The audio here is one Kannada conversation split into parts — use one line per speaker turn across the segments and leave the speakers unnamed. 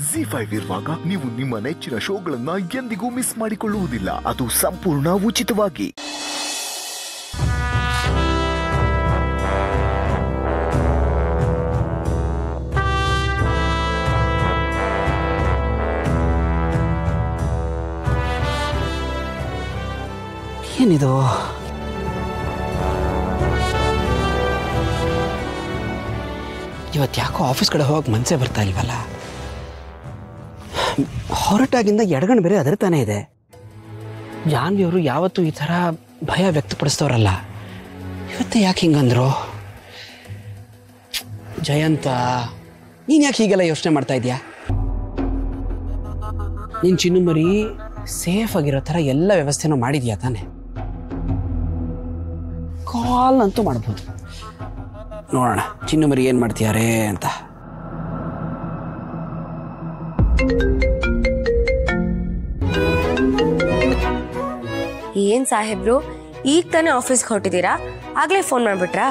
ಜಿ ಫೈವ್ ಇರುವಾಗ ನೀವು ನಿಮ್ಮ ನೆಚ್ಚಿನ ಶೋಗಳನ್ನ ಎಂದಿಗೂ ಮಿಸ್ ಮಾಡಿಕೊಳ್ಳುವುದಿಲ್ಲ ಅದು ಸಂಪೂರ್ಣ ಉಚಿತವಾಗಿ
ಏನಿದು ಇವತ್ತು ಯಾಕೋ ಆಫೀಸ್ ಕಡೆ ಹೋಗಕ್ಕೆ ಮನಸ್ಸೇ ಬರ್ತಾ ಇಲ್ವಲ್ಲ ಹೊರಟಾಗಿಂದ ಎಡಗಣ್ ಬೇರೆ ಅದರ್ತಾನೆ ಇದೆ ಜಾನ್ವಿ ಅವರು ಯಾವತ್ತೂ ಈ ಥರ ಭಯ ವ್ಯಕ್ತಪಡಿಸ್ತವ್ರಲ್ಲ ಇವತ್ತು ಯಾಕೆ ಹಿಂಗಂದ್ರು ಜಯಂತ ನೀನು ಯಾಕೆ ಹೀಗೆಲ್ಲ ಯೋಚನೆ ಮಾಡ್ತಾ ಇದೀಯಾ ನೀನು ಚಿನ್ನು ಮರಿ ಸೇಫ್ ಆಗಿರೋ ಥರ ಎಲ್ಲ ವ್ಯವಸ್ಥೆನೂ ಮಾಡಿದ್ಯಾ ತಾನೆ ಕಾಲ್ ಅಂತೂ ಮಾಡ್ಬೋದು ನೋಡೋಣ ಚಿನ್ನು ಮರಿ ಏನು ಮಾಡ್ತೀಯಾರೇ ಅಂತ
ಏನ್ ಸಾಹೇಬ್ರು ಈಗ ತಾನೇ ಆಫೀಸ್ಗೆ ಹೊರಟಿದ್ದೀರಾ ಆಗ್ಲೇ ಫೋನ್ ಮಾಡ್ಬಿಟ್ರಾ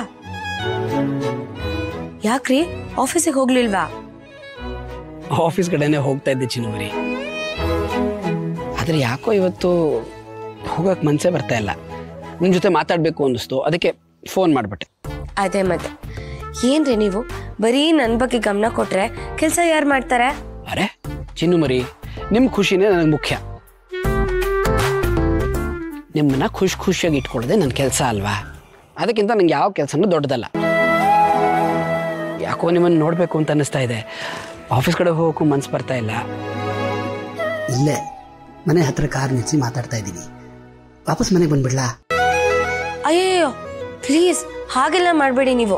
ಯಾಕ್ರಿ ಆಫೀಸಿಗೆ ಹೋಗ್ಲಿಲ್ವಾ
ಆಫೀಸ್ ಕಡೆನೇ ಹೋಗ್ತಾ ಇದ್ದೆ ಚಿನ್ನು ಮರಿ ಆದರೆ ಯಾಕೋ ಇವತ್ತು ಹೋಗಕ್ಕೆ ಮನಸ್ಸೇ ಬರ್ತಾ ಇಲ್ಲ ನಿನ್ನ ಜೊತೆ ಮಾತಾಡಬೇಕು ಅನ್ನಿಸ್ತು ಅದಕ್ಕೆ ಫೋನ್ ಮಾಡಿಬಿಟ್ಟೆ
ಅದೇ ಮತ್ತೆ ಏನ್ರಿ ನೀವು ಬರೀ ನನ್ ಬಗ್ಗೆ ಗಮನ ಕೊಟ್ರೆ ಕೆಲಸ ಯಾರು ಮಾಡ್ತಾರೆ
ಅರೆ ಚಿನ್ನು ಮರಿ ನಿಮ್ಮ ಖುಷಿನೇ ನನಗೆ ಮುಖ್ಯ ನಿಮ್ಮನ್ನ ಖುಷಿ ಖುಷಿಯಾಗಿ ಇಟ್ಕೊಳ್ಳೋದೆ ನನ್ನ ಕೆಲಸ ಅಲ್ವಾ ಅದಕ್ಕಿಂತ ನಂಗೆ ಯಾವ ಕೆಲಸನೂ ದೊಡ್ಡದಲ್ಲ ಯಾಕೋ ನಿಮ್ಮನ್ನು ನೋಡಬೇಕು ಅಂತ ಅನ್ನಿಸ್ತಾ ಇದೆ ಆಫೀಸ್ ಕಡೆ ಹೋಗೋಕ್ಕೂ ಮನ್ಸು ಬರ್ತಾ ಇಲ್ಲ
ಇಲ್ಲೇ ಮನೆ ಹತ್ರ ಕಾರ್ ನಿಲ್ಸಿ ಮಾತಾಡ್ತಾ ಇದ್ದೀನಿ ವಾಪಸ್ ಮನೆಗೆ ಬಂದ್ಬಿಡ್ಲಾ
ಅಯ್ಯಯ್ಯೋ ಪ್ಲೀಸ್ ಹಾಗೆಲ್ಲ ಮಾಡಬೇಡಿ ನೀವು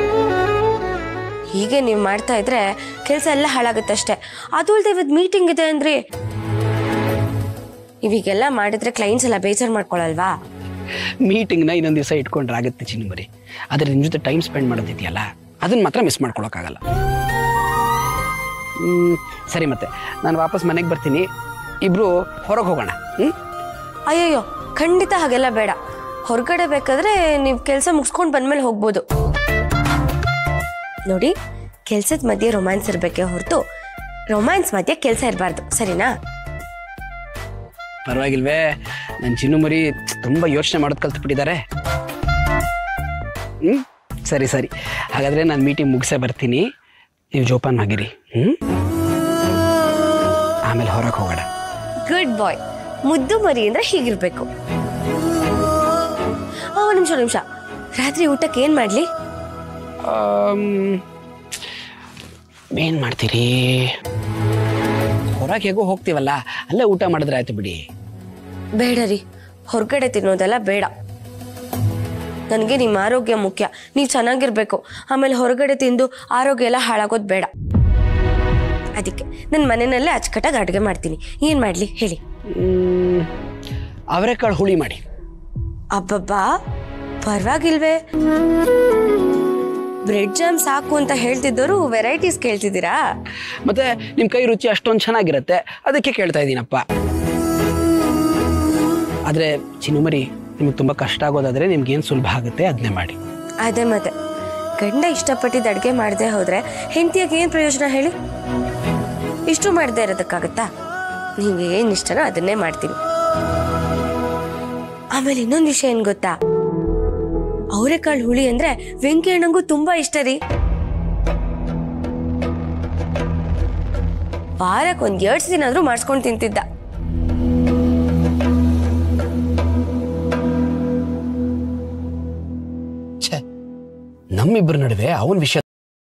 ಹೀಗೆ ನೀವು ಮಾಡ್ತಾ ಇದ್ರೆ ಕೆಲಸ ಎಲ್ಲ ಹಾಳಾಗುತ್ತಷ್ಟೇ ಅದು ಅಲ್ದೆ ಇವತ್ತು ಮೀಟಿಂಗ್ ಇದೆ ಅಂದ್ರಿ ನೀವೀಗೆಲ್ಲ ಮಾಡಿದ್ರೆ ಕ್ಲೈಂಟ್ಸ್ ಎಲ್ಲ ಬೇಜಾರು ಮಾಡ್ಕೊಳಲ್ವಾ
ಮೀಟಿಂಗ್ನ ಇನ್ನೊಂದು ದಿವಸ ಇಟ್ಕೊಂಡ್ರೆ ಆಗುತ್ತೆ ಚಿನ್ನು ಮರಿ ಆದರೆ ನಿಮ್ಮ ಜೊತೆ ಟೈಮ್ ಸ್ಪೆಂಡ್ ಮಾಡೋದಿದೆಯಲ್ಲ ಅದನ್ನ ಮಾತ್ರ ಮಿಸ್ ಮಾಡ್ಕೊಳಕ್ಕಾಗಲ್ಲ ಹ್ಮ್, ಸರಿ ಮತ್ತೆ ನಾನು ವಾಪಸ್ ಮನೆಗೆ ಬರ್ತೀನಿ ಇಬ್ರು ಹೊರಗೆ ಹೋಗೋಣ ಹ್ಞೂ
ಅಯ್ಯಯ್ಯೋ ಖಂಡಿತ ಹಾಗೆಲ್ಲ ಬೇಡ ಹೊರಗಡೆ ಬೇಕಾದ್ರೆ ನೀವು ಕೆಲಸ ಮುಗಿಸ್ಕೊಂಡು ಬಂದ್ಮೇಲೆ ಹೋಗ್ಬೋದು ನೋಡಿ ಕೆಲ್ಸದ ಮಧ್ಯೆ ರೊಮ್ಯಾನ್ಸ್ ಇರಬೇಕೆ ಹೊರತು ರೊಮ್ಯಾನ್ಸ್ ಮಧ್ಯೆ ಕೆಲಸ ಇರಬಾರ್ದು ಸರಿನಾ
ಪರವಾಗಿಲ್ವೇ ನನ್ನ ಚಿನ್ನು ಮರಿ ತುಂಬ ಯೋಚನೆ ಮಾಡೋದು ಕಲ್ತ್ಬಿಟ್ಟಿದ್ದಾರೆ ಹ್ಞೂ ಸರಿ ಸರಿ ಹಾಗಾದರೆ ನಾನು ಮೀಟಿಂಗ್ ಮುಗಿಸೇ ಬರ್ತೀನಿ ನೀವು ಜೋಪಾನ ಆಗಿರಿ ಹ್ಞೂ ಆಮೇಲೆ ಹೊರಗೆ ಹೋಗೋಣ
ಗುಡ್ ಬಾಯ್ ಮುದ್ದು ಮರಿ ಅಂದ್ರೆ ಹೀಗಿರ್ಬೇಕು ಆ, ಒಂದ್ ನಿಮಿಷ ನಿಮಿಷ ರಾತ್ರಿ ಊಟಕ್ಕೆ ಏನ್ ಮಾಡ್ಲಿ
ಏನು ಮಾಡ್ತೀರಿ ಹೊರಗೆ ಹೇಗೋ ಹೋಗ್ತೀವಲ್ಲ ಅಲ್ಲೇ ಊಟ ಮಾಡಿದ್ರೆ ಆಯ್ತು ಬಿಡಿ
ಬೇಡ ರೀ ಹೊರಗಡೆ ತಿನ್ನೋದೆಲ್ಲ ಬೇಡ ನನಗೆ ನಿಮ್ಮ ಆರೋಗ್ಯ ಮುಖ್ಯ ನೀವು ಚೆನ್ನಾಗಿರ್ಬೇಕು ಆಮೇಲೆ ಹೊರಗಡೆ ತಿಂದು ಆರೋಗ್ಯ ಎಲ್ಲ ಹಾಳಾಗೋದು ಬೇಡ ಅದಕ್ಕೆ ನನ್ನ ಮನೆಯಲ್ಲೇ ಅಚ್ಚುಕಟ್ಟಾಗಿ ಅಡುಗೆ ಮಾಡ್ತೀನಿ ಏನು ಮಾಡಲಿ ಹೇಳಿ
ಮ್, ಅವರೆಕಾಳು ಹುಳಿ ಮಾಡಿ
ಅಬ್ಬಬ್ಬಾ ಪರವಾಗಿಲ್ವೇ ಬ್ರೆಡ್ ಜಾಮ್ ಸಾಕು ಅಂತ ಹೇಳ್ತಿದ್ದವರು ವೆರೈಟೀಸ್ ಕೇಳ್ತಿದ್ದೀರಾ
ಮತ್ತೆ ನಿಮ್ಮ ಕೈ ರುಚಿ ಅಷ್ಟೊಂದು ಚೆನ್ನಾಗಿರುತ್ತೆ ಅದಕ್ಕೆ ಕೇಳ್ತಾ ಇದ್ದೀನಪ್ಪ ಆದರೆ ಚಿನ್ನುಮರಿ ನಿಮಗೆ ತುಂಬ ಕಷ್ಟ ಆಗೋದಾದರೆ ನಿಮ್ಗೆ ಏನು ಸುಲಭ ಆಗುತ್ತೆ ಅದನ್ನೇ ಮಾಡಿ
ಅದೇ ಮತ್ತೆ ಗಂಡ ಇಷ್ಟಪಟ್ಟಿದ್ದು ಅಡುಗೆ ಮಾಡದೆ ಹೋದ್ರೆ ಹೆಂಡತಿಯಾಗಿ ಏನು ಪ್ರಯೋಜನ ಹೇಳಿ ಇಷ್ಟು ಮಾಡದೆ ಇರೋದಕ್ಕಾಗತ್ತಾ ನಿಮ್ಗೆ ಏನು ಇಷ್ಟನೋ ಅದನ್ನೇ ಮಾಡ್ತೀನಿ ಆಮೇಲೆ ಇನ್ನೊಂದು ವಿಷಯ ಏನು ಗೊತ್ತಾ ಅವರೆಕಾಳು ಹುಳಿ ಅಂದ್ರೆ ವೆಂಕಿ ಅಣ್ಣಂಗೂ ತುಂಬಾ ಇಷ್ಟ ರೀ ವಾರಕ್ಕೆ ಒಂದ್ ಎರಡ್ ದಿನ ಆದ್ರೂ ಮಾಡಿಸ್ಕೊಂಡು ತಿಂತಿದ್ದ
ಛೇ ನಮ್ಮಿಬ್ಬರ ನಡುವೆ ಅವನ ವಿಷಯ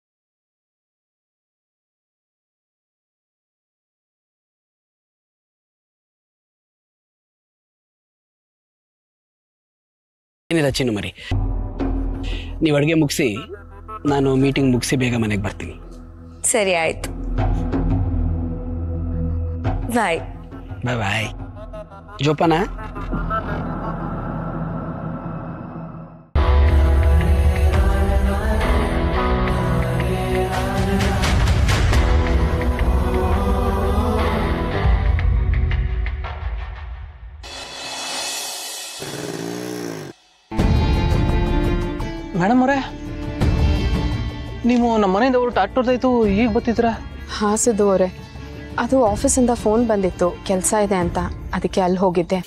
ಏನಿಲ್ಲ ಚಿನ್ನು ಮರಿ ನೀವು ಅಡುಗೆ ಮುಗಿಸಿ ನಾನು ಮೀಟಿಂಗ್ ಮುಗಿಸಿ ಬೇಗ ಮನೆಗೆ ಬರ್ತೀನಿ
ಸರಿ ಆಯ್ತು ಬಾಯ್
ಬಾಯ್ ಬಾಯ್ ಜೋಪಾನ
ಮೇಡಮ್ ಅವರೇ ನೀವು ನಮ್ಮ ಮನೆಯಿಂದ ಹೊರಟು ಅಟ್ಟೋರ್ದಾಯ್ತು ಈಗ ಬರ್ತಿದ್ದೀರಾ
ಹಾಂ ಸಿದ್ದು ಅವರೇ
ಅದು ಆಫೀಸಿಂದ ಫೋನ್ ಬಂದಿತ್ತು ಕೆಲಸ ಇದೆ ಅಂತ ಅದಕ್ಕೆ ಅಲ್ಲಿ ಹೋಗಿದ್ದೆ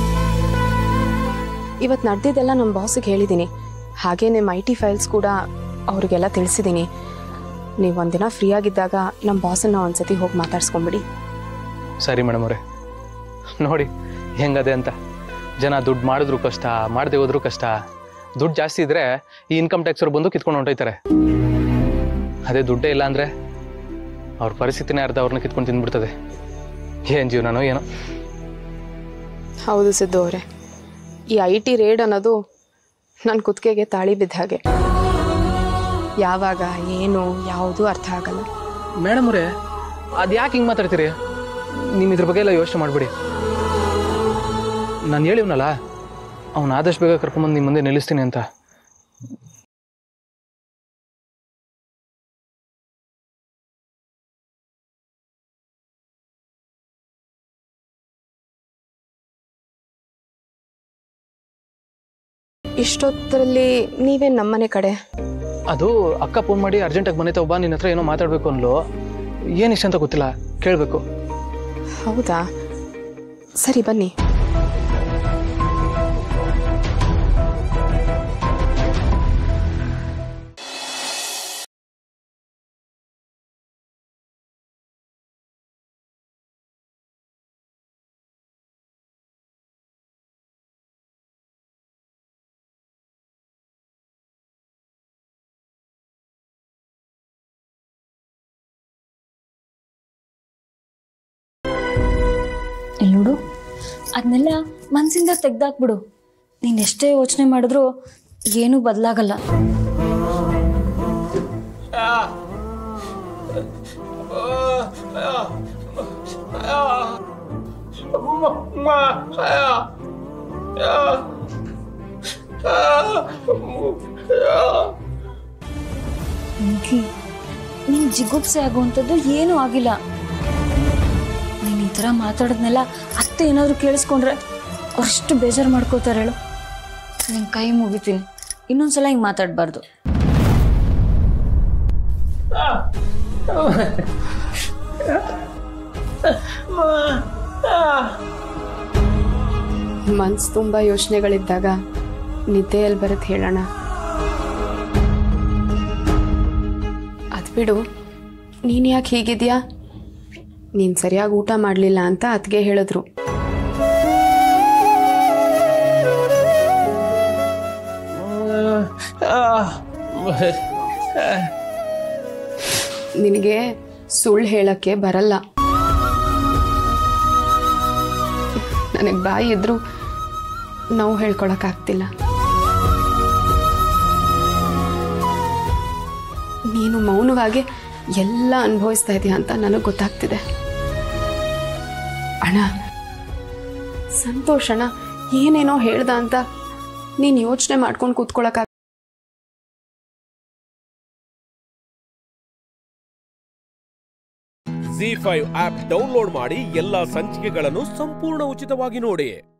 ಇವತ್ತು ನಡೆದಿದ್ದೆಲ್ಲ ನಮ್ಮ ಬಾಸಿಗೆ ಹೇಳಿದ್ದೀನಿ ಹಾಗೆ ನಿಮ್ಮ ಐ ಟಿ ಫೈಲ್ಸ್ ಕೂಡ ಅವ್ರಿಗೆಲ್ಲ ತಿಳಿಸಿದ್ದೀನಿ ನೀವು ಒಂದಿನ ಫ್ರೀ ಆಗಿದ್ದಾಗ ನಮ್ಮ ಬಾಸನ್ನ ಒಂದ್ಸತಿ ಹೋಗಿ ಮಾತಾಡ್ಸ್ಕೊಂಬಿಡಿ
ಸರಿ ಮೇಡಮ್ ಅವರೇ ನೋಡಿ ಹೆಂಗದೆ ಅಂತ ಜನ ದುಡ್ಡು ಮಾಡಿದ್ರು ಕಷ್ಟ ಮಾಡದೆ ಹೋದ್ರು ಕಷ್ಟ ದುಡ್ಡು ಜಾಸ್ತಿ ಇದ್ರೆ ಈ ಇನ್ಕಮ್ ಟ್ಯಾಕ್ಸ್ ಅವ್ರು ಬಂದು ಕಿತ್ಕೊಂಡು ಹೊಂಟೋಯ್ತಾರೆ ಅದೇ ದುಡ್ಡೇ ಇಲ್ಲ ಅಂದರೆ ಅವ್ರ ಪರಿಸ್ಥಿತಿನೇ ಅರ್ಧ ಅವ್ರನ್ನ ಕಿತ್ಕೊಂಡು ತಿಂದ್ಬಿಡ್ತದೆ ಏನು ಜೀವನನೋ ಏನೋ
ಹೌದು ಸಿದ್ದು ಅವರೇ ಈ ಐ ಟಿ ರೇಡ್ ಅನ್ನೋದು ನನ್ನ ಕುತ್ತಿಗೆಗೆ ತಾಳಿ ಬಿದ್ದ ಹಾಗೆ ಯಾವಾಗ ಏನು ಯಾವುದೂ ಅರ್ಥ ಆಗಲ್ಲ
ಮೇಡಮ್ ಅವರೇ ಅದು ಯಾಕೆ ಹಿಂಗೆ ಮಾತಾಡ್ತೀರಿ ನಿಮ್ಮ ಇದ್ರ ಬಗ್ಗೆ ಎಲ್ಲ ಯೋಚನೆ ಮಾಡಬೇಡಿ ನಾನು ಹೇಳಿವ್ನಲ್ಲ ಅವ್ನು ಆದಷ್ಟು ಬೇಗ ಕರ್ಕೊಂಬಂದು ನಿಮ್ಮ ಮುಂದೆ ನಿಲ್ಲಿಸ್ತೀನಿ ಅಂತ
ಇಷ್ಟೊತ್ತರಲ್ಲಿ ನೀವೇ ನಮ್ಮನೆ ಕಡೆ
ಅದು ಅಕ್ಕ ಫೋನ್ ಮಾಡಿ ಅರ್ಜೆಂಟಾಗಿ ಮನೆ ಒಬ್ಬ ನಿನ್ನ ಹತ್ರ ಏನೋ ಮಾತಾಡಬೇಕು ಅನ್ಲು ಏನು ಇಷ್ಟ ಅಂತ ಗೊತ್ತಿಲ್ಲ ಕೇಳಬೇಕು
ಹೌದಾ ಸರಿ ಬನ್ನಿ
ಇಲ್ಲಿ ನೋಡು ಅದನ್ನೆಲ್ಲ ಮನಸ್ಸಿಂದ ತೆಗ್ದಾಕ್ಬಿಡು ನೀನು ಎಷ್ಟೇ ಯೋಚನೆ ಮಾಡಿದ್ರೂ ಏನೂ ಬದಲಾಗಲ್ಲ ನಿಂಗೆ ನಿಂಗೆ ಜಿಗುಪ್ಸೆ ಆಗುವಂಥದ್ದು ಏನೂ ಆಗಿಲ್ಲ ನೀನು ಈ ಥರ ಮಾತಾಡೋದ್ನೆಲ್ಲ ಅತ್ತೆ ಏನಾದರೂ ಕೇಳಿಸ್ಕೊಂಡ್ರೆ ಅಷ್ಟು ಬೇಜಾರು ಮಾಡ್ಕೋತಾರೆ ಹೇಳು ನಿನ್ನ ಕೈ ಮುಗಿತೀನಿ ಇನ್ನೊಂದ್ಸಲ ಹಿಂಗೆ ಮಾತಾಡಬಾರ್ದು
ಮನ್ಸು ತುಂಬ ಯೋಚನೆಗಳಿದ್ದಾಗ ನಿದ್ದೆಯಲ್ಲಿ ಬರುತ್ತೆ ಹೇಳೋಣ ಅದು ಬಿಡು ನೀನು ಯಾಕೆ ಹೀಗಿದ್ಯಾ ನೀನು ಸರಿಯಾಗಿ ಊಟ ಮಾಡಲಿಲ್ಲ ಅಂತ ಅತ್ಗೆ ಹೇಳಿದ್ರು ನಿನಗೆ ಸುಳ್ಳು ಹೇಳಕ್ಕೆ ಬರಲ್ಲ ನನಗೆ ಬಾಯಿ ಇದ್ರೂ ನೋವು ಹೇಳ್ಕೊಳಕ್ಕಾಗ್ತಿಲ್ಲ ನೀನು ಮೌನವಾಗಿ ಎಲ್ಲ ಅನುಭವಿಸ್ತಾ ಇದೀಯ ಅಂತ ನನಗೆ ಗೊತ್ತಾಗ್ತಿದೆ ಅಣ್ಣ ಸಂತೋಷಣ ಏನೇನೋ ಹೇಳ್ದ ಅಂತ ನೀನು ಯೋಚನೆ ಮಾಡ್ಕೊಂಡು ಕೂತ್ಕೊಳಕ್ಕಾಗ
ಜಿ ಫೈವ್ ಆಪ್ ಡೌನ್ಲೋಡ್ ಮಾಡಿ ಎಲ್ಲಾ ಸಂಚಿಕೆಗಳನ್ನು ಸಂಪೂರ್ಣ ಉಚಿತವಾಗಿ ನೋಡಿ